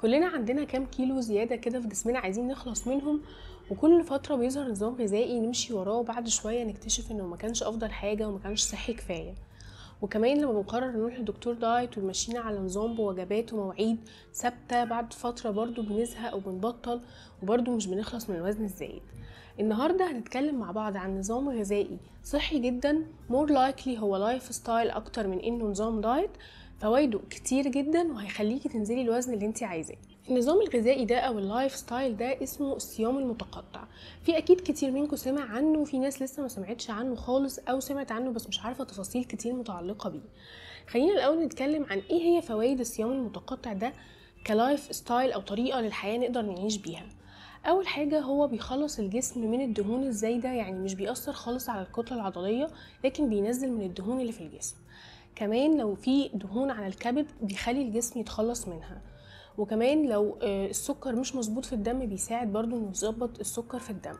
كلنا عندنا كام كيلو زيادة كده في جسمنا عايزين نخلص منهم وكل فترة بيظهر نظام غذائي نمشي وراه وبعد شوية نكتشف انه ما كانش افضل حاجة وما كانش صحي كفاية وكمان لما بنقرر نروح لدكتور دايت وماشيين على نظام بوجبات ومواعيد ثابتة بعد فترة برضو بنزهق وبنبطل وبرضو مش بنخلص من الوزن الزايد النهاردة هنتكلم مع بعض عن نظام غذائي صحي جدا مور لايكلي هو لايف ستايل اكتر من انه نظام دايت فوائده كتير جدا وهيخليكي تنزلي الوزن اللي انت عايزاه النظام الغذائي ده او اللايف ستايل ده اسمه الصيام المتقطع في اكيد كتير منكم سمع عنه في ناس لسه ما سمعتش عنه خالص او سمعت عنه بس مش عارفه تفاصيل كتير متعلقه بيه خلينا الاول نتكلم عن ايه هي فوائد الصيام المتقطع ده كلايف ستايل او طريقه للحياه نقدر نعيش بيها اول حاجه هو بيخلص الجسم من الدهون الزايده يعني مش بيأثر خالص على الكتله العضليه لكن بينزل من الدهون اللي في الجسم كمان لو في دهون على الكبد بيخلي الجسم يتخلص منها وكمان لو السكر مش مظبوط في الدم بيساعد برضو انه يظبط السكر في الدم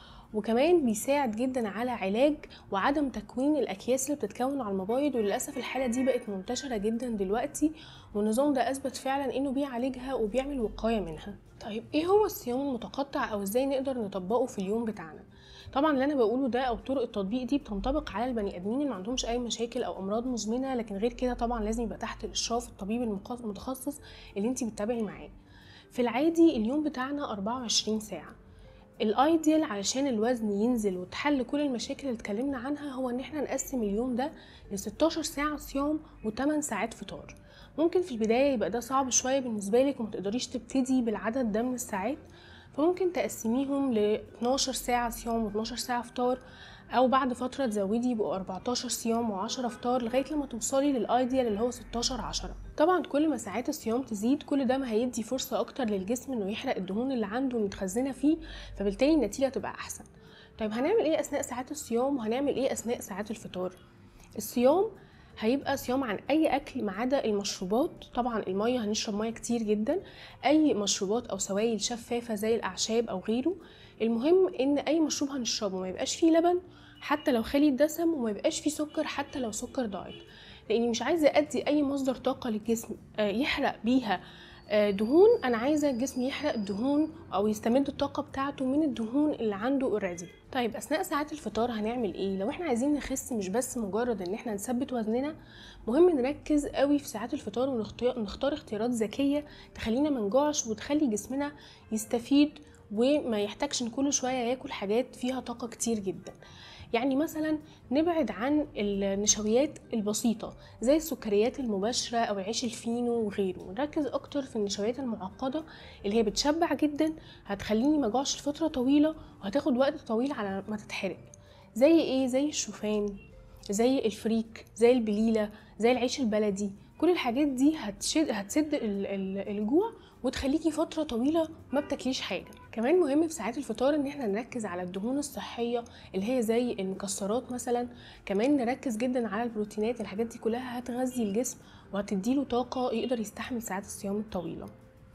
وكمان بيساعد جدا على علاج وعدم تكوين الاكياس اللي بتتكون على المبايض وللاسف الحاله دي بقت منتشره جدا دلوقتي والنظام ده اثبت فعلا انه بيعالجها وبيعمل وقايه منها طيب ايه هو الصيام المتقطع او ازاي نقدر نطبقه في اليوم بتاعنا طبعا اللي انا بقوله ده او طرق التطبيق دي بتنطبق على البني ادمين اللي ما عندهمش اي مشاكل او امراض مزمنه لكن غير كده طبعا لازم يبقى تحت الاشراف الطبيب المتخصص اللي انت بتتابعي معاه في العادي اليوم بتاعنا 24 ساعه الايديال علشان الوزن ينزل وتحل كل المشاكل اللي اتكلمنا عنها هو ان احنا نقسم اليوم ده ل 16 ساعه صيام و8 ساعات فطار ممكن في البدايه يبقى ده صعب شويه بالنسبه لك وما تقدريش تبتدي بالعدد ده من الساعات فممكن تقسميهم ل 12 ساعه صيام و12 ساعه فطار او بعد فتره تزودي يبقوا 14 صيام و10 فطار لغايه لما توصلي للايديال اللي هو 16 10 طبعا كل ما ساعات الصيام تزيد كل ده ما هيدي فرصه اكتر للجسم انه يحرق الدهون اللي عنده المتخزنه فيه فبالتالي النتيجه تبقى احسن طيب هنعمل ايه اثناء ساعات الصيام وهنعمل ايه اثناء ساعات الفطار الصيام هيبقى صيام عن اي اكل ما عدا المشروبات طبعا الميه هنشرب ميه كتير جدا اي مشروبات او سوائل شفافه زي الاعشاب او غيره المهم ان اي مشروب هنشربه ما يبقاش فيه لبن حتى لو خالي الدسم وما يبقاش فيه سكر حتى لو سكر دايت لاني مش عايزه ادي اي مصدر طاقه للجسم يحرق بيها دهون انا عايزه الجسم يحرق الدهون او يستمد الطاقه بتاعته من الدهون اللي عنده اوريدي طيب اثناء ساعات الفطار هنعمل ايه لو احنا عايزين نخس مش بس مجرد ان احنا نثبت وزننا مهم نركز قوي في ساعات الفطار ونختار اختيارات ذكيه تخلينا ما نجوعش وتخلي جسمنا يستفيد وما يحتاجش ان كل شويه ياكل حاجات فيها طاقه كتير جدا يعني مثلا نبعد عن النشويات البسيطة زي السكريات المباشرة أو العيش الفينو وغيره ونركز أكتر في النشويات المعقدة اللي هي بتشبع جدا هتخليني مجوعش لفترة طويلة وهتاخد وقت طويل على ما تتحرق زي ايه زي الشوفان زي الفريك زي البليلة زي العيش البلدي كل الحاجات دي هتشد هتسد الجوع وتخليكي فتره طويله ما بتاكليش حاجه كمان مهم في ساعات الفطار ان احنا نركز على الدهون الصحيه اللي هي زي المكسرات مثلا كمان نركز جدا على البروتينات الحاجات دي كلها هتغذي الجسم وهتديله طاقه يقدر يستحمل ساعات الصيام الطويله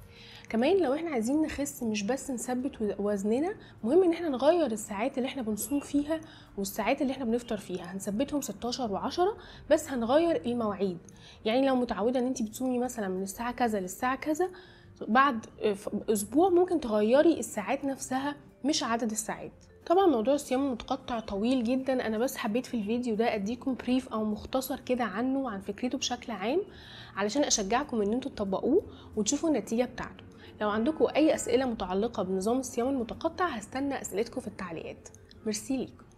كمان لو احنا عايزين نخس مش بس نثبت وزننا مهم ان احنا نغير الساعات اللي احنا بنصوم فيها والساعات اللي احنا بنفطر فيها هنثبتهم 16 و10 بس هنغير المواعيد يعني لو متعوده ان انت بتصومي مثلا من الساعه كذا للساعه كذا بعد اسبوع ممكن تغيري الساعات نفسها مش عدد الساعات طبعا موضوع الصيام المتقطع طويل جدا انا بس حبيت في الفيديو ده اديكم بريف او مختصر كده عنه وعن فكرته بشكل عام علشان اشجعكم ان انتوا تطبقوه وتشوفوا النتيجه بتاعته لو عندكم اي اسئله متعلقه بنظام الصيام المتقطع هستنى اسئلتكم في التعليقات ميرسي ليكم